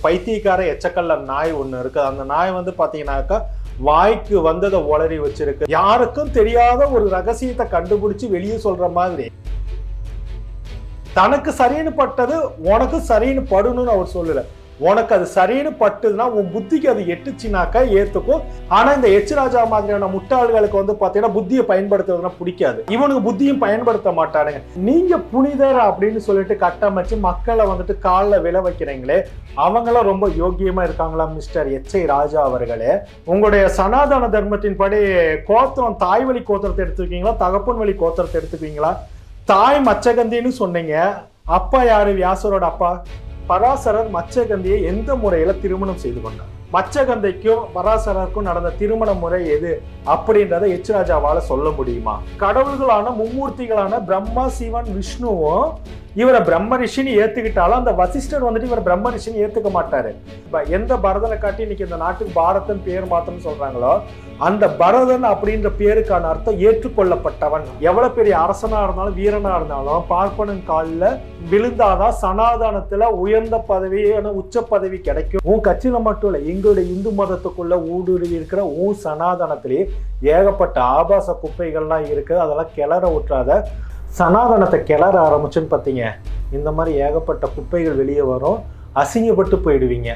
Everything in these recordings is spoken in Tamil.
பைத்தியக்கார எச்சக்கல்ல நாய் ஒண்ணு இருக்கு அந்த நாய் வந்து பாத்தீங்கன்னாக்கா வாய்க்கு வந்ததை உளறி வச்சிருக்கு யாருக்கும் தெரியாத ஒரு ரகசியத்தை கண்டுபிடிச்சு வெளியே சொல்ற மாதிரி தனக்கு சரின்னு பட்டது உனக்கு சரின்னு படணும்னு அவர் சொல்லல உனக்கு அது சரின்னு பட்டுதுன்னா உன் புத்திக்கு அது எட்டுச்சுனாக்கா ஏத்துக்கும் ஆனா இந்த எச் ராஜா மாதிரியான முட்டாள்களுக்கு வந்து பாத்தீங்கன்னா புத்தியை பயன்படுத்துறதுனா பிடிக்காது இவனுக்கு புத்தியும் பயன்படுத்த மாட்டானுங்க நீங்க புனிதர் அப்படின்னு சொல்லிட்டு கட்டமைச்சு மக்களை வந்துட்டு காலில் விழ வைக்கிறீங்களே அவங்களாம் ரொம்ப யோக்கியமா இருக்காங்களா மிஸ்டர் எச் ஐ ராஜா அவர்களே உங்களுடைய சனாதன தர்மத்தின் படி கோத்திரம் தாய் வழி கோத்திரத்தை எடுத்துக்கீங்களா தகப்பன் வழி கோத்திரத்தை எடுத்துக்குவீங்களா தாய் மச்சகந்தின்னு சொன்னீங்க அப்பா யாரு வியாசரோட அப்பா பராசரர் மச்சகந்தியை எந்த முறையில திருமணம் செய்து கொண்டார் மச்சகந்தைக்கும் பராசரருக்கும் நடந்த திருமண முறை எது அப்படின்றத எச் ராஜாவால சொல்ல முடியுமா கடவுள்களான மும்மூர்த்திகளான பிரம்மா சிவன் விஷ்ணுவும் இவரை பிரம்ம ரிஷின்னு ஏத்துக்கிட்டாலும் அந்த வசிஷ்டர் வந்துட்டு இவர் பிரம்ம ரிஷின்னு ஏத்துக்க மாட்டாரு இப்ப எந்த பரதனை காட்டி இன்னைக்கு இந்த நாட்டுக்கு பாரதன் பேர் மாத்தம்னு சொல்றாங்களோ அந்த பரதன் அப்படின்ற பேருக்கான அர்த்தம் ஏற்றுக்கொள்ளப்பட்டவன் எவ்வளவு பெரிய அரசனா இருந்தாலும் வீரனா இருந்தாலும் பார்ப்பனன் காலில் விழுந்தாதான் சனாதனத்துல உயர்ந்த பதவியான உச்ச பதவி கிடைக்கும் உன் கட்சியில மட்டும் இல்ல எங்களுடைய இந்து மதத்துக்குள்ள ஊடுருவி இருக்கிற உன் சனாதனத்திலேயே ஏகப்பட்ட ஆபாச குப்பைகள்லாம் இருக்கு அதெல்லாம் கிளற விட்டுறாத சனாதனத்தை கிளற ஆரம்பிச்சுன்னு பார்த்தீங்க இந்த மாதிரி ஏகப்பட்ட குப்பைகள் வெளியே வரும் அசிங்கப்பட்டு போயிடுவீங்க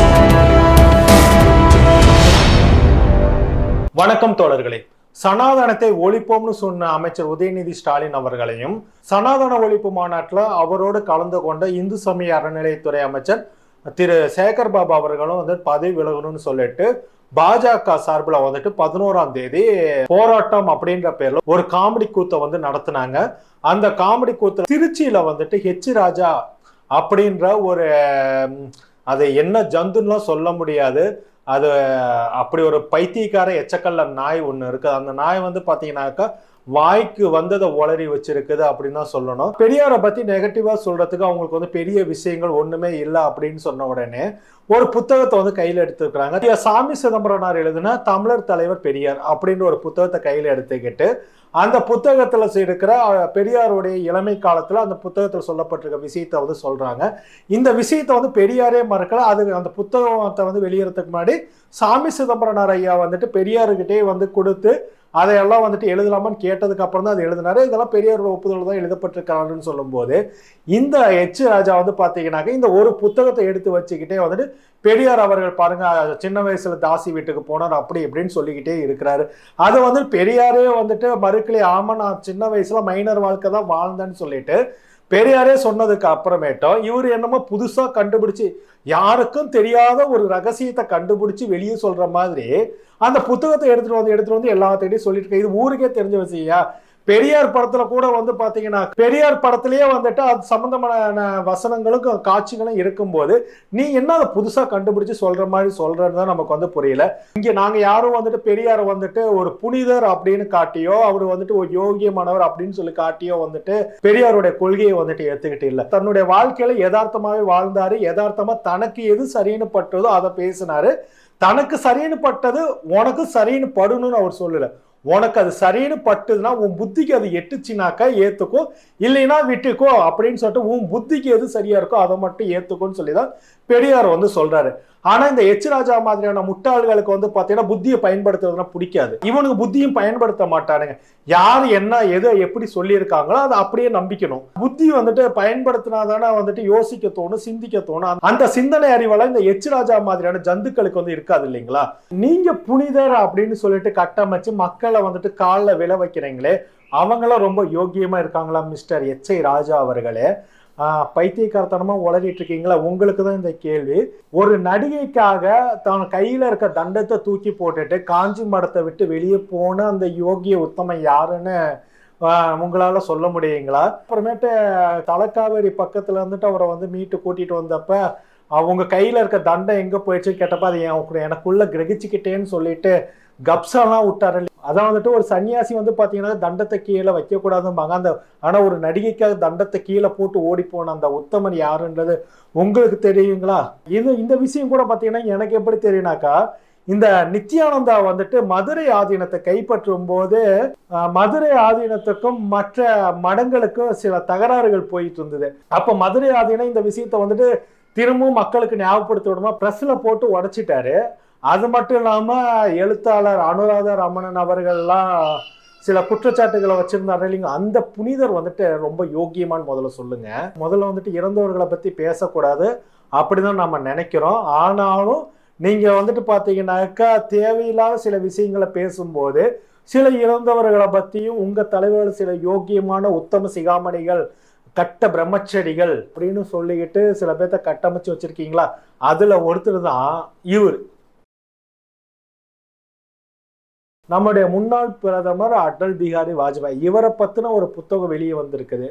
வணக்கம் தோழர்களே சனாதனத்தை ஒழிப்போம்னு சொன்ன அமைச்சர் உதயநிதி ஸ்டாலின் அவர்களையும் சனாதன ஒழிப்பு மாநாட்டில் அவரோடு கலந்து கொண்ட இந்து சமய அறநிலையத்துறை அமைச்சர் திரு சேகர் பாபு அவர்களும் வந்து பதவி விலகணும்னு சொல்லிட்டு பாஜக சார்பில் வந்துட்டு பதினோராம் தேதி போராட்டம் அப்படின்ற பேர்ல ஒரு காமெடி கூத்தை வந்து நடத்துனாங்க அந்த காமெடி கூத்து திருச்சியில வந்துட்டு ஹெச் ராஜா அப்படின்ற ஒரு ம், அது என்ன ஜந்துன்னுலாம் சொல்ல முடியாது அது அப்படி ஒரு பைத்தியக்கார எச்சக்கல்ல நாய் ஒன்று இருக்கு அந்த நாய் வந்து பாத்தீங்கன்னாக்கா வாய்க்கு வந்ததை உளறி வச்சிருக்குது அப்படின்னு தான் சொல்லணும் பெரியாரை பத்தி நெகட்டிவா சொல்றதுக்கு அவங்களுக்கு வந்து பெரிய விஷயங்கள் ஒண்ணுமே இல்லை அப்படின்னு சொன்ன உடனே ஒரு புத்தகத்தை வந்து கையில எடுத்துக்கிறாங்க ஐயா சாமி சிதம்பரனார் எழுதின தமிழர் தலைவர் பெரியார் அப்படின்ற ஒரு புத்தகத்தை கையில எடுத்துக்கிட்டு அந்த புத்தகத்துல இருக்கிற அஹ், பெரியாருடைய இளமை காலத்துல அந்த புத்தகத்துல சொல்லப்பட்டிருக்க விஷயத்தை வந்து சொல்றாங்க இந்த விஷயத்தை வந்து பெரியாரே மறக்கல அது அந்த புத்தகத்தை வந்து வெளியிடறதுக்கு முன்னாடி சாமி சிதம்பரனார் ஐயா வந்துட்டு பெரியாருக்கிட்டே வந்து கொடுத்து அதையெல்லாம் வந்துட்டு எழுதலாமான்னு கேட்டதுக்கு அப்புறம் தான் அது எழுதினாரு இதெல்லாம் பெரியாரோட ஒப்புதல் தான் எழுதப்பட்டிருக்காருன்னு சொல்லும்போது இந்த எச் ராஜா வந்து பாத்தீங்கன்னாக்க இந்த ஒரு புத்தகத்தை எடுத்து வச்சுக்கிட்டே வந்துட்டு பெரியார் அவர்கள் பாருங்க சின்ன வயசுல தாசி வீட்டுக்கு போனார் அப்படி இப்படின்னு சொல்லிக்கிட்டே இருக்கிறாரு அது வந்து பெரியாரே வந்துட்டு மறுக்கலை ஆமா நான் சின்ன வயசுல மைனர் வாழ்க்கை தான் வாழ்ந்தேன்னு சொல்லிட்டு பெரியாரே சொன்னதுக்கு அப்புறமேட்டும் இவர் என்னமோ புதுசா கண்டுபிடிச்சு யாருக்கும் தெரியாத ஒரு ரகசியத்தை கண்டுபிடிச்சு வெளியே சொல்ற மாதிரி அந்த புத்தகத்தை எடுத்துட்டு வந்து எடுத்துட்டு வந்து எல்லாத்தையும் சொல்லிட்டு இருக்க இது ஊருக்கே தெரிஞ்ச விஷயா பெரியார் படத்துல கூட வந்து பாத்தீங்கன்னா பெரியார் படத்திலேயே வந்துட்டு அது சம்பந்தமான வசனங்களும் காட்சிகளும் இருக்கும்போது நீ என்ன அதை புதுசா கண்டுபிடிச்சு சொல்ற மாதிரி சொல்றதுதான் தான் நமக்கு வந்து புரியல இங்க நாங்க யாரும் வந்துட்டு பெரியார் வந்துட்டு ஒரு புனிதர் அப்படின்னு காட்டியோ அவர் வந்துட்டு ஒரு யோகியமானவர் அப்படின்னு சொல்லி காட்டியோ வந்துட்டு பெரியாருடைய கொள்கையை வந்துட்டு ஏத்துக்கிட்டு இல்ல தன்னுடைய வாழ்க்கையில யதார்த்தமாவே வாழ்ந்தாரு யதார்த்தமா தனக்கு எது சரின்னு பட்டதோ அதை பேசினாரு தனக்கு சரின்னு பட்டது உனக்கு சரின்னு படணும்னு அவர் சொல்லல உனக்கு அது சரின்னு பட்டுதுன்னா உன் புத்திக்கு அது எட்டுச்சுனாக்கா ஏத்துக்கோ இல்லைன்னா விட்டுக்கோ அப்படின்னு சொல்லிட்டு உன் புத்திக்கு எது சரியா இருக்கோ அதை மட்டும் ஏத்துக்கோன்னு சொல்லி தான் பெரியார் வந்து சொல்றாரு ஆனா இந்த எச் ராஜா மாதிரியான முட்டாள்களுக்கு வந்து பாத்தீங்கன்னா புத்தியை பயன்படுத்துறதுனா பிடிக்காது இவனுக்கு புத்தியும் பயன்படுத்த மாட்டானுங்க யார் என்ன எதை எப்படி சொல்லியிருக்காங்களோ அதை அப்படியே நம்பிக்கணும் புத்தி வந்துட்டு பயன்படுத்தினாதானே வந்துட்டு யோசிக்க தோணும் சிந்திக்க தோணும் அந்த சிந்தனை அறிவெல்லாம் இந்த எச் ராஜா மாதிரியான ஜந்துக்களுக்கு வந்து இருக்காது இல்லைங்களா நீங்க புனிதர் அப்படின்னு சொல்லிட்டு கட்டமைச்சு மக்களை வந்துட்டு காலில் விழ வைக்கிறீங்களே அவங்களாம் ரொம்ப யோக்கியமா இருக்காங்களா மிஸ்டர் எச் ஐ ராஜா அவர்களே ஆஹ் பைத்தியக்காரத்தனமா உளறிட்டு இருக்கீங்களா உங்களுக்கு தான் இந்த கேள்வி ஒரு நடிகைக்காக தான் கையில இருக்க தண்டத்தை தூக்கி போட்டுட்டு காஞ்சி மடத்தை விட்டு வெளியே போன அந்த யோகிய உத்தமன் யாருன்னு ஆஹ் உங்களால சொல்ல முடியுங்களா அப்புறமேட்டு தலக்காவேரி பக்கத்துல இருந்துட்டு அவரை வந்து மீட்டு கூட்டிட்டு வந்தப்ப அவங்க கையில இருக்க தண்டை எங்க போயிடுச்சு கேட்டப்ப அது என் எனக்குள்ள கிரகிச்சுக்கிட்டேன்னு சொல்லிட்டு கப்ஸாலாம் விட்டாரு அதான் வந்துட்டு ஒரு சன்னியாசி வந்து பாத்தீங்கன்னா தண்டத்தை கீழே வைக்கக்கூடாதும்பாங்க அந்த ஆனா ஒரு நடிகைக்காக தண்டத்தை கீழே போட்டு ஓடி போன அந்த உத்தமன் யாருன்றது உங்களுக்கு தெரியுங்களா இது இந்த விஷயம் கூட பாத்தீங்கன்னா எனக்கு எப்படி தெரியும்னாக்கா இந்த நித்யானந்தா வந்துட்டு மதுரை ஆதீனத்தை கைப்பற்றும் போது அஹ், மதுரை ஆதீனத்துக்கும் மற்ற மடங்களுக்கும் சில தகராறுகள் போயிட்டு இருந்தது அப்ப மதுரை ஆதீனம் இந்த விஷயத்தை வந்துட்டு திரும்பவும் மக்களுக்கு ஞாபகப்படுத்த விடுமா பிரஸ்ல போட்டு உடைச்சிட்டாரு அது மட்டும் இல்லாம எழுத்தாளர் அனுராதா ரமணன் அவர்கள்லாம் சில குற்றச்சாட்டுகளை வச்சிருந்தாரு இல்லைங்க அந்த புனிதர் வந்துட்டு ரொம்ப யோக்கியமான்னு முதல்ல சொல்லுங்க முதல்ல வந்துட்டு இறந்தவர்களை பத்தி பேசக்கூடாது அப்படிதான் நம்ம நினைக்கிறோம் ஆனாலும் நீங்க வந்துட்டு பாத்தீங்கன்னாக்கா தேவையில்லாத சில விஷயங்களை பேசும்போது சில இறந்தவர்களை பத்தியும் உங்க தலைவர்கள் சில யோக்கியமான உத்தம சிகாமணிகள் கட்ட பிரம்மச்சரிகள் அப்படின்னு சொல்லிக்கிட்டு சில பேர்த்த கட்டமைச்சு வச்சிருக்கீங்களா அதுல ஒருத்தர் தான் இவர் நம்முடைய முன்னாள் பிரதமர் அடல் பிகாரி வாஜ்பாய் இவரை பத்தின ஒரு புத்தகம் வெளியே வந்திருக்குது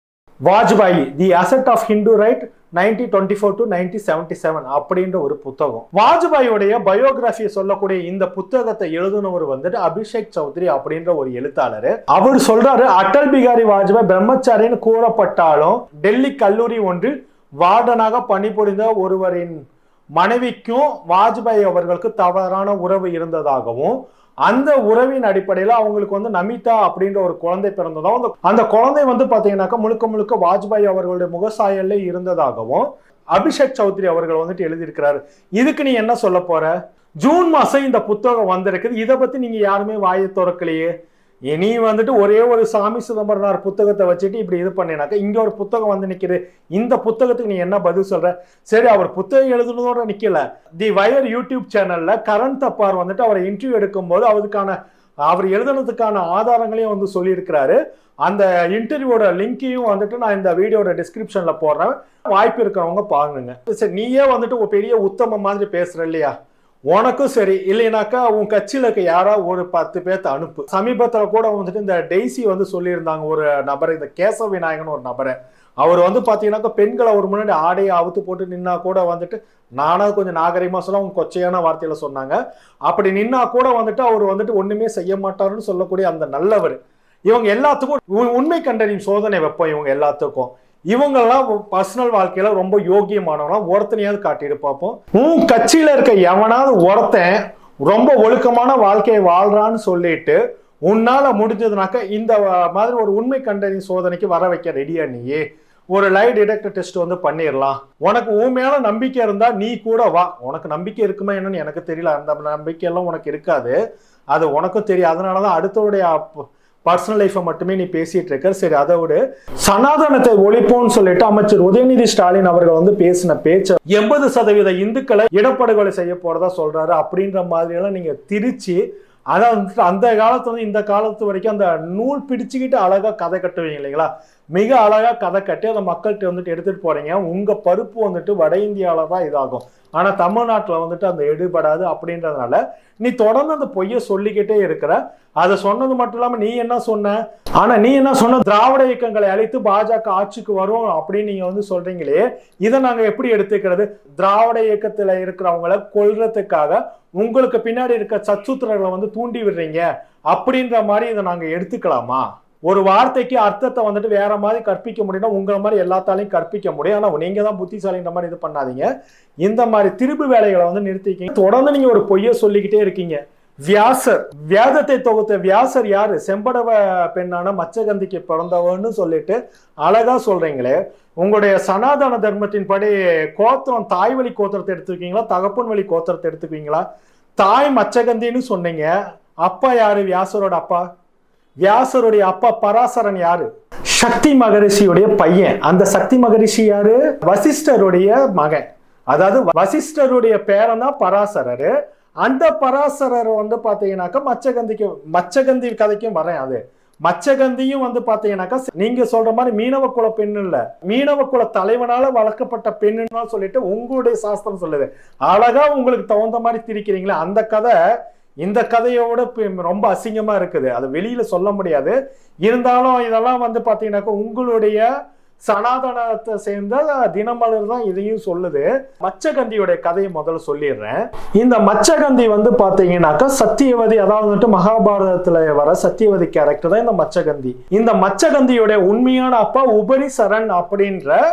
Vajpayee the ascent of Hindu right ninety twenty four to ninety seventy seven அப்படின்ற ஒரு புத்தகம் வாஜ்பாயோடைய பயோகிராஃபியை சொல்லக்கூடிய இந்த புத்தகத்தை எழுதுனவர் வந்துட்டு அபிஷேக் சௌத்ரி அப்படின்ற ஒரு எழுத்தாளர் அவர் சொல்றாரு அடல் பிகாரி வாஜ்பாய் பிரம்மச்சாரின்னு கூறப்பட்டாலும் டெல்லி கல்லூரி ஒன்றில் வார்டனாக பணிபுரிந்த ஒருவரின் மனைவிக்கும் வாஜ்பாய் அவர்களுக்கு தவறான உறவு இருந்ததாகவும் அந்த உறவின் அடிப்படையில் அவங்களுக்கு வந்து நமிதா அப்படின்ற ஒரு குழந்தை பிறந்ததாகவும் அந்த- அந்த குழந்தை வந்து பாத்தீங்கன்னாக்கா முழுக்க முழுக்க வாஜ்பாய் அவர்களுடைய முகசாயல்ல இருந்ததாகவும் அபிஷேக் சௌத்ரி அவர்கள் வந்துட்டு எழுதியிருக்கிறாரு இதுக்கு நீ என்ன சொல்ல போற ஜூன் மாசம் இந்த புத்தகம் வந்திருக்குது இதை பத்தி நீங்க யாருமே வாயை திறக்கலையே இனி வந்துட்டு ஒரே ஒரு சாமி சிதம்பரனார் புத்தகத்தை வச்சுட்டு இப்படி இது பண்ணினாக்கா இங்க ஒரு புத்தகம் வந்து நிக்குது இந்த புத்தகத்துக்கு நீ என்ன பதில் சொல்ற சரி அவர் புத்தகம் எழுதுனதோட நிக்கல தி வயர் யூடியூப் சேனல்ல கரண் தப்பார் வந்துட்டு அவரை இன்டர்வியூ எடுக்கும்போது அதுக்கான அவர் எழுதுனதுக்கான ஆதாரங்களையும் வந்து சொல்லியிருக்கிறாரு அந்த இன்டர்வியூவோட லிங்கையும் வந்துட்டு நான் இந்த வீடியோட டிஸ்கிரிப்ஷன்ல போடுறேன் வாய்ப்பு இருக்கிறவங்க பாருங்க சரி நீயே வந்துட்டு ஒரு பெரிய உத்தம மாதிரி பேசுற இல்லையா உனக்கும் சரி இல்லைனாக்கா உன் கட்சியில இருக்க யாரா ஒரு பத்து பேர்த்த அனுப்பு சமீபத்துல கூட வந்துட்டு இந்த டெய்ஸி வந்து சொல்லியிருந்தாங்க ஒரு நபர் இந்த கேசவ விநாயகன் ஒரு நபரை அவர் வந்து பாத்தீங்கன்னாக்கா பெண்களை ஒரு முன்னாடி ஆடையை அவுத்து போட்டு நின்னா கூட வந்துட்டு நானா கொஞ்சம் நாகரிகமா சொல்ல அவங்க கொச்சையான வார்த்தையில சொன்னாங்க அப்படி நின்னா கூட வந்துட்டு அவர் வந்துட்டு ஒண்ணுமே செய்ய மாட்டாருன்னு சொல்லக்கூடிய அந்த நல்லவர் இவங்க எல்லாத்துக்கும் உ- உண்மை கண்டறியும் சோதனை வைப்போம் இவங்க எல்லாத்துக்கும் இவங்கெல்லாம் பர்சனல் வாழ்க்கையில ரொம்ப யோகியமானவனா ஒருத்தனையாவது காட்டிட்டு பார்ப்போம் உன் கட்சியில இருக்க எவனாவது ஒருத்தன் ரொம்ப ஒழுக்கமான வாழ்க்கையை வாழ்றான்னு சொல்லிட்டு உன்னால முடிஞ்சதுனாக்க இந்த அஹ், மாதிரி ஒரு உண்மை கண்டறியும் சோதனைக்கு வர வைக்க ரெடியா நீயே ஒரு லை டிடெக்டர் டெஸ்ட் வந்து பண்ணிடலாம் உனக்கு உன் மேல நம்பிக்கை இருந்தா நீ கூட வா உனக்கு நம்பிக்கை இருக்குமா என்னன்னு எனக்கு தெரியல அந்த நம்பிக்கை எல்லாம் உனக்கு இருக்காது அது உனக்கும் தெரியும் அதனாலதான் அடுத்தவருடைய பர்சனல் லைஃப்பை மட்டுமே நீ பேசிட்டு இருக்க சரி அதை விட சனாதனத்தை ஒழிப்போம்னு சொல்லிட்டு அமைச்சர் உதயநிதி ஸ்டாலின் அவர்கள் வந்து பேசின பேச்ச எண்பது சதவீத இந்துக்களை இடப்படுகொலை செய்ய போறதா சொல்றாரு அப்படின்ற மாதிரி எல்லாம் நீங்க திருச்சி அதான் வந்துட்டு அந்த காலத்துல இருந்து இந்த காலத்து வரைக்கும் அந்த நூல் பிடிச்சுக்கிட்டு அழகா கதை கட்டுவீங்க இல்லைங்களா மிக அழகா கதை கட்டி அதை மக்கள்கிட்ட வந்துட்டு எடுத்துட்டு போறீங்க உங்க பருப்பு வந்துட்டு வட இந்தியாவில தான் இதாகும் ஆனா தமிழ்நாட்டுல வந்துட்டு அந்த எடுபடாது அப்படின்றதுனால நீ தொடர்ந்து அந்த பொய்யை சொல்லிக்கிட்டே இருக்கிற அதை சொன்னது மட்டும் இல்லாம நீ என்ன சொன்ன ஆனா நீ என்ன சொன்ன திராவிட இயக்கங்களை அழைத்து பாஜக ஆட்சிக்கு வரும் அப்படின்னு நீங்க வந்து சொல்றீங்களே இதை நாங்க எப்படி எடுத்துக்கிறது திராவிட இயக்கத்துல இருக்கிறவங்கள கொல்றதுக்காக உங்களுக்கு பின்னாடி இருக்க சச்சுத்திரர்களை வந்து தூண்டி விடுறீங்க அப்படின்ற மாதிரி இதை நாங்க எடுத்துக்கலாமா ஒரு வார்த்தைக்கு அர்த்தத்தை வந்துட்டு வேற மாதிரி கற்பிக்க முடியும்னா உங்களை மாதிரி எல்லாத்தாலையும் கற்பிக்க முடியும் ஆனா நீங்க தான் புத்திசாலின்ற மாதிரி இது பண்ணாதீங்க இந்த மாதிரி திருப்பு வேலைகளை வந்து நிறுத்திக்கிங்க தொடர்ந்து நீங்க ஒரு பொய்யை சொல்லிக்கிட்டே இருக்கீங்க வியாசர் வேதத்தை தொகுத்த வியாசர் யாரு செம்படவ பெண்ணான மச்சகந்திக்கு பிறந்தவன்னு சொல்லிட்டு அழகா சொல்றீங்களே உங்களுடைய சனாதன தர்மத்தின் படி கோத்திரம் தாய் வழி கோத்திரத்தை எடுத்துக்குவீங்களா தகப்பன் வழி கோத்திரத்தை எடுத்துக்குவீங்களா தாய் மச்சகந்தின்னு சொன்னீங்க அப்பா யாரு வியாசரோட அப்பா வியாசருடைய அப்பா பராசரன் யாரு சக்தி மகரிஷியுடைய பையன் அந்த சக்தி மகரிஷி யாரு வசிஷ்டருடைய மகன் அதாவது வசிஷ்டருடைய பேரன் தான் பராசரர் அந்த பராசரர் வந்து பாத்தீங்கன்னாக்கா மச்சகந்திக்கு மச்சகந்தி கதைக்கும் வரேன் அது மச்சகந்தியும் வந்து பாத்தீங்கன்னாக்கா நீங்க சொல்ற மாதிரி மீனவ குல பெண் இல்ல மீனவ குல தலைவனால வளர்க்கப்பட்ட பெண்ணுன்னு சொல்லிட்டு உங்களுடைய சாஸ்திரம் சொல்லுது அழகா உங்களுக்கு தகுந்த மாதிரி திரிக்கிறீங்களா அந்த கதை இந்த கதையோட பி- ரொம்ப அசிங்கமா இருக்குது அது வெளியில சொல்ல முடியாது இருந்தாலும் இதெல்லாம் வந்து பாத்தீங்கன்னாக்கா உங்களுடைய சனாதனத்தை சேர்ந்த தினமலர் தான் இதையும் சொல்லுது மச்சகந்தியோட கதையை முதல்ல சொல்லிடுறேன் இந்த மச்சகந்தி வந்து பாத்தீங்கன்னாக்கா சத்தியவதி அதாவது வந்துட்டு மகாபாரதத்துல வர சத்தியவதி கேரக்டர் தான் இந்த மச்சகந்தி இந்த மச்சகந்தியோட உண்மையான அப்பா உபரி சரண் அப்படின்ற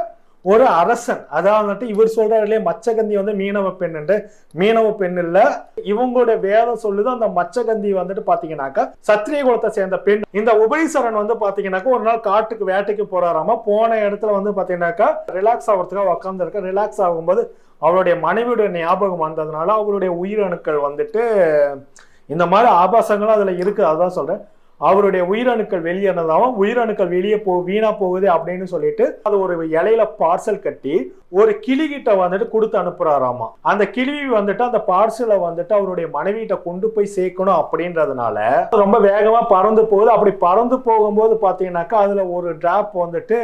ஒரு அரசன் அதாவது வந்துட்டு இவர் சொல்றாரு இல்லையா மச்சகந்தி வந்து மீனவ பெண் என்று மீனவ பெண் இல்ல இவங்களுடைய வேதம் சொல்லுது அந்த மச்சகந்தி வந்துட்டு பாத்தீங்கன்னாக்கா சத்திரிய குலத்தை சேர்ந்த பெண் இந்த உபயசரன் வந்து பாத்தீங்கன்னாக்கா ஒரு நாள் காட்டுக்கு வேட்டைக்கு போறாராமா போன இடத்துல வந்து பாத்தீங்கன்னாக்கா ரிலாக்ஸ் ஆகிறதுக்காக உட்காந்துருக்க ரிலாக்ஸ் ஆகும்போது அவருடைய மனைவியுடைய ஞாபகம் வந்ததுனால அவருடைய உயிரணுக்கள் வந்துட்டு இந்த மாதிரி ஆபாசங்களும் அதுல இருக்கு அதான் சொல்றேன் அவருடைய உயிரணுக்கள் வெளியேனதாகவும் உயிரணுக்கள் வெளியே போ வீணா போகுது அப்படின்னு சொல்லிட்டு அது ஒரு இலையில பார்சல் கட்டி ஒரு கிளிகிட்ட வந்துட்டு கொடுத்து அனுப்புறாராமா அந்த கிளி வந்துட்டு அந்த பார்சலை வந்துட்டு அவருடைய மனைவிகிட்ட கொண்டு போய் சேர்க்கணும் அப்படின்றதுனால ரொம்ப வேகமா பறந்து போகுது அப்படி பறந்து போகும்போது பாத்தீங்கன்னாக்கா அதுல ஒரு டிராப் வந்துட்டு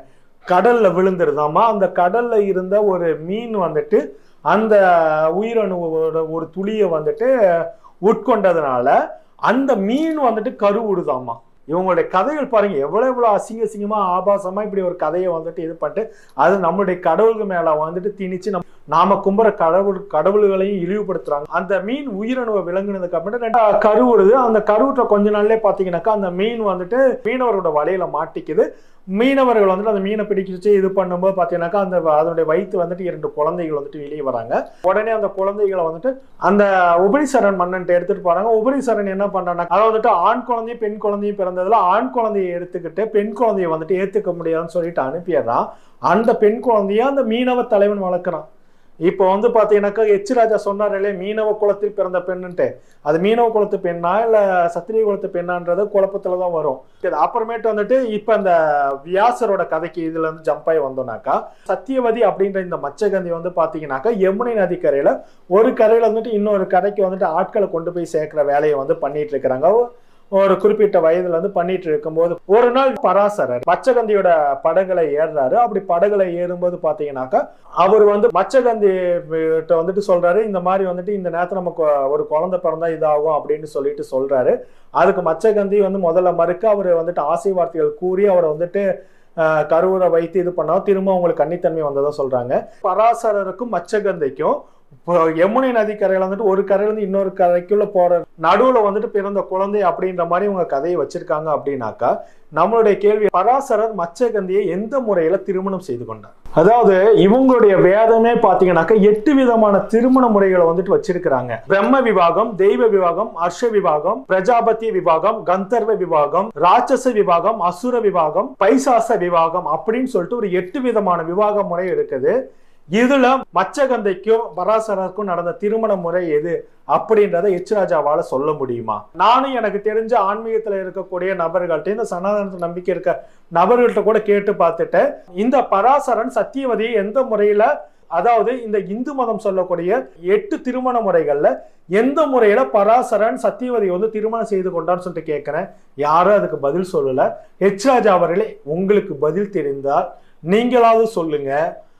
கடல்ல விழுந்துருதாமா அந்த கடல்ல இருந்த ஒரு மீன் வந்துட்டு அந்த உயிரணுவோட ஒரு துளியை வந்துட்டு உட்கொண்டதுனால அந்த மீன் வந்துட்டு கருவுடுதாமா இவங்களுடைய கதைகள் பாருங்க எவ்வளவு எவ்வளவு அசிங்க அசிங்கமா ஆபாசமா இப்படி ஒரு கதையை வந்துட்டு இது பண்ணிட்டு அது நம்மளுடைய கடவுளுக்கு மேல வந்துட்டு திணிச்சு நம்ம நாம கும்புற கடவுள் கடவுள்களையும் இழிவுபடுத்துறாங்க அந்த மீன் உயிரணுவை விளங்குனதுக்கு அப்புறம் ரெண்டா கருவுடுது அந்த கருவுற்ற கொஞ்ச நாள்லயே பாத்தீங்கன்னாக்கா அந்த மீன் வந்துட்டு மீனவரோட வலையில மாட்டிக்குது மீனவர்கள் வந்துட்டு அந்த மீனை பிடிக்கிச்சு இது பண்ணும்போது பார்த்தீங்கன்னாக்கா அந்த அதனுடைய வயிற்று வந்துட்டு இரண்டு குழந்தைகள் வந்துட்டு வெளியே வராங்க உடனே அந்த குழந்தைகளை வந்துட்டு அந்த உபரிசரன் மன்னன்ட்டு எடுத்துட்டு போறாங்க உபரிசரன் என்ன பண்றாங்க அதாவது வந்துட்டு ஆண் குழந்தையும் பெண் குழந்தையும் பிறந்ததுல ஆண் குழந்தையை எடுத்துக்கிட்டு பெண் குழந்தையை வந்துட்டு ஏத்துக்க முடியாதுன்னு சொல்லிட்டு அனுப்பிடுறான் அந்த பெண் குழந்தைய அந்த மீனவ தலைவன் வளர்க்குறான் இப்போ வந்து பாத்தீங்கன்னாக்கா எச் ராஜா சொன்னார் இல்லையா மீனவ குலத்தில் பிறந்த பெண்ணுன்ட்டு அது மீனவ குலத்து பெண்ணா இல்ல சத்திரிய குலத்து பெண்ணான்றது குழப்பத்துல தான் வரும் இது அப்புறமேட்டு வந்துட்டு இப்ப இந்த வியாசரோட கதைக்கு இதுல இருந்து ஜம்ப் ஆகி வந்தோம்னாக்கா சத்தியவதி அப்படின்ற இந்த மச்சகந்தி வந்து பாத்தீங்கன்னாக்கா யமுனை நதிக்கரையில ஒரு கரையில வந்துட்டு இன்னொரு கரைக்கு வந்துட்டு ஆட்களை கொண்டு போய் சேர்க்கிற வேலையை வந்து பண்ணிட்டு இருக்கிறாங்க ஒரு குறிப்பிட்ட வயதுல இருந்து பண்ணிட்டு இருக்கும்போது ஒரு நாள் பராசரர் மச்சகந்தியோட படகுல ஏறுறாரு அப்படி படகுல ஏறும்போது பாத்தீங்கன்னாக்கா அவர் வந்து மச்சகந்தி கிட்ட வந்துட்டு சொல்றாரு இந்த மாதிரி வந்துட்டு இந்த நேரத்துல நமக்கு ஒரு குழந்தை பிறந்தா இதாகும் அப்படின்னு சொல்லிட்டு சொல்றாரு அதுக்கு மச்சகந்தி வந்து முதல்ல மறுக்க அவர் வந்துட்டு ஆசை வார்த்தைகள் கூறி அவரை வந்துட்டு ஆஹ், கருவுரை வைத்து இது பண்ணா திரும்ப அவங்களுக்கு கன்னித்தன்மை வந்ததா சொல்றாங்க பராசரருக்கும் மச்சகந்தைக்கும் இப்போ யமுனை நதிக்கரையில வந்துட்டு ஒரு கரையில இருந்து இன்னொரு கரைக்குள்ள போற நடுவுல வந்துட்டு பிறந்த குழந்தை அப்படின்ற மாதிரி இவங்க கதையை வச்சிருக்காங்க அப்படின்னாக்கா நம்மளுடைய கேள்வி பராசரர் மச்சகந்தியை எந்த முறையில திருமணம் செய்து கொண்டார் அதாவது இவங்களுடைய வேதமே பாத்தீங்கன்னாக்கா எட்டு விதமான திருமண முறைகளை வந்துட்டு வச்சிருக்கிறாங்க பிரம்ம விவாகம் தெய்வ விவாகம் அர்ஷ விவாகம் பிரஜாபதி விவாகம் கந்தர்வ விவாகம் ராட்சச விவாகம் அசுர விவாகம் பைசாச விவாகம் அப்படின்னு சொல்லிட்டு ஒரு எட்டு விதமான விவாக முறை இருக்குது இதுல மச்சகந்தைக்கும் பராசரருக்கும் நடந்த திருமண முறை எது அப்படின்றத எச் ராஜாவால சொல்ல முடியுமா நானும் எனக்கு தெரிஞ்ச ஆன்மீகத்துல இருக்கக்கூடிய நபர்கள்ட்ட இந்த சனாதன நம்பிக்கை இருக்க நபர்கள்ட்ட கூட கேட்டு பார்த்துட்டேன் இந்த பராசரன் சத்தியவதியை எந்த முறையில அதாவது இந்த இந்து மதம் சொல்லக்கூடிய எட்டு திருமண முறைகள்ல எந்த முறையில பராசரன் சத்தியவதி வந்து திருமணம் செய்து கொண்டான்னு சொல்லிட்டு கேட்கிறேன் யாரும் அதுக்கு பதில் சொல்லல எச் ராஜா அவர்களே உங்களுக்கு பதில் தெரிந்தால் நீங்களாவது சொல்லுங்க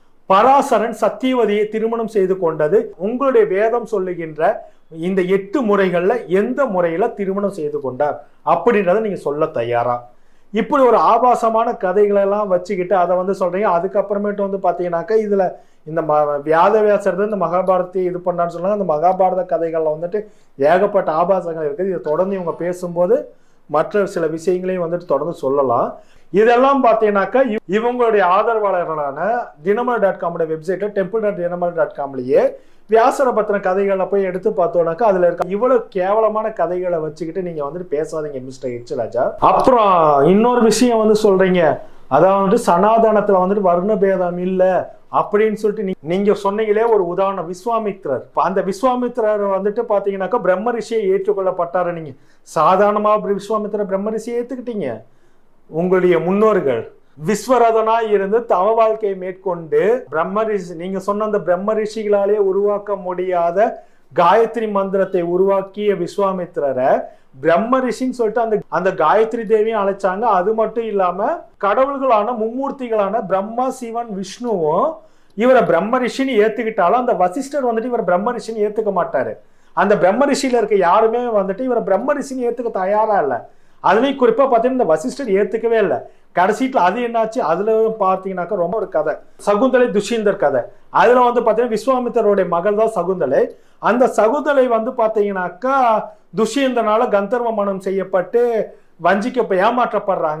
பராசரன் சத்தியவதியை திருமணம் செய்து கொண்டது உங்களுடைய வேதம் சொல்லுகின்ற இந்த எட்டு முறைகள்ல எந்த முறையில திருமணம் செய்து கொண்டார் அப்படின்றத நீங்க சொல்ல தயாரா இப்படி ஒரு ஆபாசமான கதைகளை எல்லாம் வச்சுக்கிட்டு அதை வந்து சொல்றீங்க அதுக்கப்புறமேட்டு வந்து பாத்தீங்கன்னாக்கா இதுல இந்த ம வியாத வியாசர் இந்த மகாபாரதி இது பண்ணான்னு சொன்னாங்க அந்த மகாபாரத கதைகள்ல வந்துட்டு ஏகப்பட்ட ஆபாசங்கள் இருக்குது இதை தொடர்ந்து இவங்க பேசும்போது மற்ற சில விஷயங்களையும் வந்துட்டு தொடர்ந்து சொல்லலாம் இதெல்லாம் பார்த்தீங்கன்னாக்கா இவ- இவங்களுடைய ஆதரவாளர்களான தினமலர் டாட் காமோட வெப்சைட்ல டெம்பிள் டாட் தினமலர் டாட் காம்லயே வியாசரை பத்தின கதைகளை போய் எடுத்து பார்த்தோம்னாக்கா அதுல இருக்க இவ்வளவு கேவலமான கதைகளை வச்சுக்கிட்டு நீங்க வந்துட்டு பேசாதீங்க மிஸ்டர் எச் ராஜா அப்புறம் இன்னொரு விஷயம் வந்து சொல்றீங்க அதாவது சனாதனத்துல வந்துட்டு வர்ண பேதம் இல்ல அப்படின்னு சொல்லிட்டு நீ- நீங்க சொன்னீங்களே ஒரு உதாரணம் விஸ்வாமித்ரர் இப்ப அந்த விஸ்வாமித்ரர் வந்துட்டு பாத்தீங்கன்னாக்கா பிரம்ம ரிஷியை ஏற்றுக்கொள்ளப்பட்டாரு நீங்க சாதாரணமா விஸ்வாமித்திரர் பிரம்ம ரிஷியை ஏத்துக்கிட்டீங்க உங்களுடைய முன்னோர்கள் விஸ்வரதனாய் இருந்து தவ வாழ்க்கையை மேற்கொண்டு பிரம்ம ரிஷி நீங்க சொன்ன அந்த பிரம்ம ரிஷிகளாலே உருவாக்க முடியாத காயத்ரி மந்திரத்தை உருவாக்கிய விஸ்வாமித்திரரை பிரம்ம ரிஷின்னு சொல்லிட்டு அந்த அந்த காயத்ரி தேவியும் அழைச்சாங்க அது மட்டும் இல்லாம கடவுள்களான மும்மூர்த்திகளான பிரம்மா சிவன் விஷ்ணுவும் இவரை பிரம்ம ரிஷின்னு ஏத்துக்கிட்டாலும் அந்த வசிஷ்டர் வந்துட்டு இவரை பிரம்ம ரிஷின்னு ஏத்துக்க மாட்டாரு அந்த பிரம்ம ரிஷியில இருக்க யாருமே வந்துட்டு இவரை பிரம்ம ரிஷின்னு ஏத்துக்க தயாரா இல்ல அதுலயும் குறிப்பா பார்த்தீங்கன்னா இந்த வசிஷ்டர் ஏத்துக்கவே இல்லை கடைசீட்டில் அது என்னாச்சு அதுல பார்த்தீங்கன்னாக்கா ரொம்ப ஒரு கதை சகுந்தலை துஷீந்தர் கதை அதுல வந்து பார்த்தீங்கன்னா விஸ்வாமித்தருடைய மகள் தான் சகுந்தலை அந்த சகுந்தலை வந்து பார்த்தீங்கன்னாக்கா துஷீந்தனால கந்தர்வ மனம் செய்யப்பட்டு வஞ்சிக்க ஏமாற்றப்படுறாங்க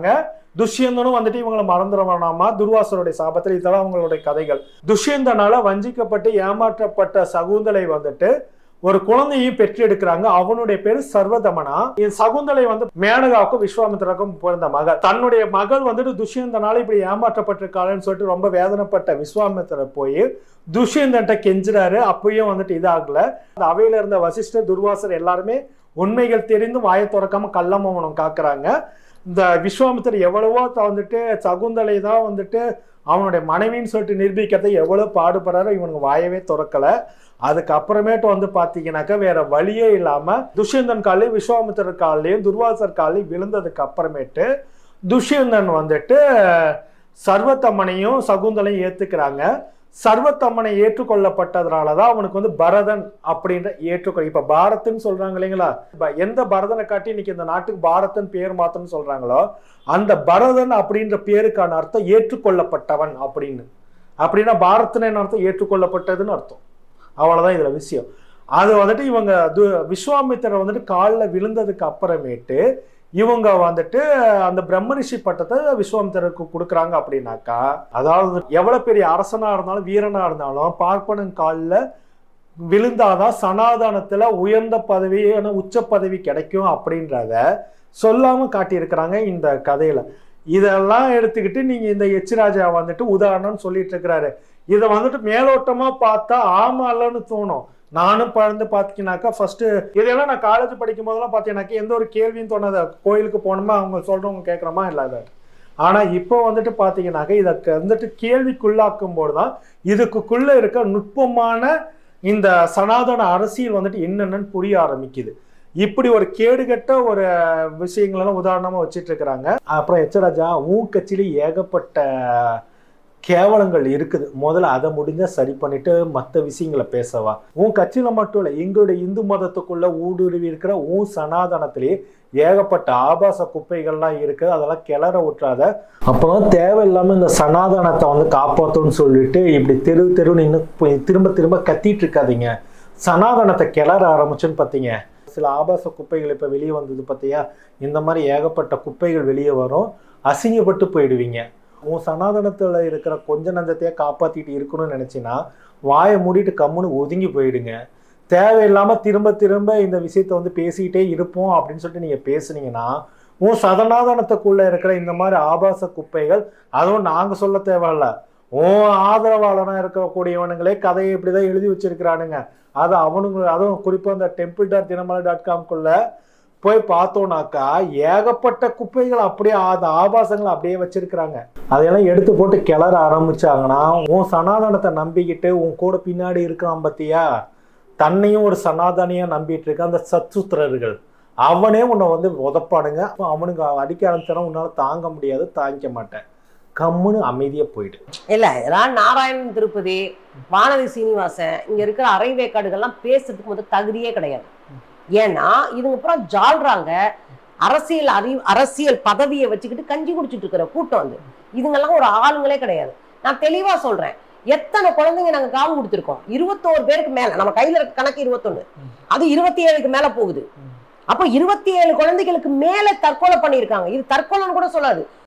துஷ்யந்தனும் வந்துட்டு இவங்களை மறந்துட வேணாமா துர்வாசருடைய சாபத்தில் இதெல்லாம் அவங்களுடைய கதைகள் துஷ்யந்தனால வஞ்சிக்கப்பட்டு ஏமாற்றப்பட்ட சகுந்தலை வந்துட்டு ஒரு குழந்தையும் பெற்றெடுக்கிறாங்க அவனுடைய பேரு சர்வதமனா இந்த சகுந்தலை வந்து மேனகாவுக்கும் விஸ்வாமித்திரருக்கும் பிறந்த மகள் தன்னுடைய மகள் வந்துட்டு துஷ்யந்தனால இப்படி ஏமாற்றப்பட்டிருக்காளன்னு சொல்லிட்டு ரொம்ப வேதனைப்பட்ட விஸ்வாமித்திரர் போய் துஷ்யந்தன்ட்ட கெஞ்சுறாரு அப்பயும் வந்துட்டு இதாகல அந்த அவையில இருந்த வசிஷ்டர் துர்வாசர் எல்லாருமே உண்மைகள் தெரிந்து வாயை திறக்காம கள்ளமௌனம் காக்குறாங்க இந்த விஸ்வாமித்திரர் எவ்வளவோ த- வந்துட்டு சகுந்தலை தான் வந்துட்டு அவனுடைய மனைவின்னு சொல்லிட்டு நிரூபிக்கிறதை எவ்வளவு பாடுபடுறாரோ இவனுக்கு வாயவே திறக்கல அதுக்கப்புறமேட்டு வந்து பாத்தீங்கன்னாக்கா வேற வழியே இல்லாம துஷ்யந்தன் காலையும் விஸ்வாமித்திரர் காலையும் துர்வாசர் காலையும் விழுந்ததுக்கு அப்புறமேட்டு துஷ்யந்தன் வந்துட்டு சர்வத்தம்மனையும் சகுந்தலையும் ஏத்துக்கிறாங்க சர்வத்தம்மனை ஏற்றுக்கொள்ளப்பட்டதுனால தான் அவனுக்கு வந்து பரதன் அப்படின்ற ஏற்றுக்கொள் இப்ப பாரத்னு சொல்றாங்க இல்லைங்களா இப்ப எந்த பரதனை காட்டி இன்னைக்கு இந்த நாட்டுக்கு பாரதன் பேர் மாத்தன்னு சொல்றாங்களோ அந்த பரதன் அப்படின்ற பேருக்கான அர்த்தம் ஏற்றுக்கொள்ளப்பட்டவன் அப்படின்னு அப்படின்னா பாரத்னு அர்த்தம் ஏற்றுக்கொள்ளப்பட்டதுன்னு அர்த்தம் அவ்வளவுதான் இதுல விஷயம் அது வந்துட்டு இவங்க து- விஸ்வாமித்திரர் வந்துட்டு காலில் விழுந்ததுக்கு அப்புறமேட்டு இவங்க வந்துட்டு அந்த பிரம்மரிஷி பட்டத்தை விஸ்வாமித்திரருக்கு கொடுக்குறாங்க அப்படின்னாக்கா அதாவது எவ்வளவு பெரிய அரசனா இருந்தாலும் வீரனா இருந்தாலும் பார்ப்பனன் காலில் விழுந்தாதான் சனாதனத்துல உயர்ந்த பதவியான உச்ச பதவி கிடைக்கும் அப்படின்றத சொல்லாம காட்டியிருக்கிறாங்க இந்த கதையில இதெல்லாம் எடுத்துக்கிட்டு நீங்க இந்த எச்ராஜா வந்துட்டு உதாரணம்னு சொல்லிட்டு இருக்கிறாரு இதை வந்துட்டு மேலோட்டமா பார்த்தா ஆமா இல்லைன்னு தோணும் நானும் பறந்து பார்த்தீங்கன்னாக்கா ஃபர்ஸ்ட் இதெல்லாம் நான் காலேஜ் படிக்கும் போதெல்லாம் பார்த்தீங்கன்னாக்கா எந்த ஒரு கேள்வியும் தோணாது கோயிலுக்கு போனோமா அவங்க சொல்றவங்க கேட்குறோமா இல்லாத ஆனா இப்போ வந்துட்டு பார்த்தீங்கன்னாக்கா இதை வந்துட்டு கேள்விக்குள்ளாக்கும் போது தான் இதுக்குள்ள இருக்க நுட்பமான இந்த சனாதன அரசியல் வந்துட்டு என்னென்னு புரிய ஆரம்பிக்குது இப்படி ஒரு கேடுகட்ட ஒரு விஷயங்களெல்லாம் உதாரணமா வச்சிட்டு இருக்கிறாங்க அப்புறம் எச்சராஜா உன் கட்சியில ஏகப்பட்ட கேவலங்கள் இருக்குது முதல்ல அதை முடிஞ்சா சரி பண்ணிட்டு மற்ற விஷயங்களை பேசவா உன் கட்சியில மட்டும் இல்லை எங்களுடைய இந்து மதத்துக்குள்ள ஊடுருவி இருக்கிற உன் சனாதனத்திலேயே ஏகப்பட்ட ஆபாச குப்பைகள்லாம் இருக்கு அதெல்லாம் கிளற விட்டுறாத அப்பதான் தேவையில்லாம இந்த சனாதனத்தை வந்து காப்பாத்தணும்னு சொல்லிட்டு இப்படி தெரு தெரு நின்று திரும்ப திரும்ப கத்திட்டு இருக்காதீங்க சனாதனத்தை கிளற ஆரம்பிச்சுன்னு பார்த்தீங்க சில ஆபாச குப்பைகள் இப்போ வெளியே வந்தது பார்த்தியா இந்த மாதிரி ஏகப்பட்ட குப்பைகள் வெளியே வரும் அசிங்கப்பட்டு போயிடுவீங்க உன் சனாதனத்தில் இருக்கிற கொஞ்ச நஞ்சத்தையே காப்பாற்றிட்டு இருக்கணும்னு நினச்சின்னா வாயை மூடிட்டு கம்முன்னு ஒதுங்கி போயிடுங்க தேவையில்லாமல் திரும்ப திரும்ப இந்த விஷயத்த வந்து பேசிக்கிட்டே இருப்போம் அப்படின்னு சொல்லிட்டு நீங்கள் பேசுனீங்கன்னா உன் சதனாதனத்துக்குள்ளே இருக்கிற இந்த மாதிரி ஆபாச குப்பைகள் அதுவும் நாங்கள் சொல்ல தேவையில்ல உன் ஆதரவாளனாக இருக்கக்கூடியவனுங்களே கதையை இப்படி தான் எழுதி வச்சிருக்கிறானுங்க அது அவனுங்க அதுவும் குறிப்பாக அந்த டெம்பிள் டாட் தினமலை டாட் காம்குள்ள போய் பார்த்தோம்னாக்கா ஏகப்பட்ட குப்பைகள் அப்படியே அந்த ஆபாசங்களை அப்படியே வச்சிருக்கிறாங்க அதையெல்லாம் எடுத்து போட்டு கிளற ஆரம்பிச்சாங்கன்னா உன் சனாதனத்தை நம்பிக்கிட்டு உன் கூட பின்னாடி இருக்கிறான் பத்தியா தன்னையும் ஒரு சனாதனியா நம்பிட்டு இருக்க அந்த சத்துத்திரர்கள் அவனே உன்னை வந்து உதப்பானுங்க அப்போ அவனுக்கு அடிக்க ஆரம்பிச்சானா உன்னால தாங்க முடியாது தாங்கிக்க மாட்டேன் கம்முன்னு அமைதியா போயிடு இல்ல இதெல்லாம் நாராயணன் திருப்பதி வானதி சீனிவாசன் இங்க இருக்கிற அரை வேக்காடுகள்லாம் பேசுறதுக்கு முதல் தகுதியே கிடையாது ஏன்னா இதுங்க அப்புறம் ஜால்றாங்க அரசியல் அறி அரசியல் பதவியை வச்சுக்கிட்டு கஞ்சி குடிச்சிட்டு இருக்கிற கூட்டம் வந்து இதுங்கெல்லாம் ஒரு ஆளுங்களே கிடையாது நான் தெளிவா சொல்றேன் எத்தனை குழந்தைங்க நாங்க காவு கொடுத்துருக்கோம் இருபத்தோரு பேருக்கு மேல நம்ம கையில இருக்க கணக்கு இருபத்தொன்னு அது இருபத்தி ஏழுக்கு மேல போகுது அப்போ இருபத்தி ஏழு குழந்தைகளுக்கு மேல தற்கொலை பண்ணியிருக்காங்க இது தற்கொலைன்னு கூட சொல்லாது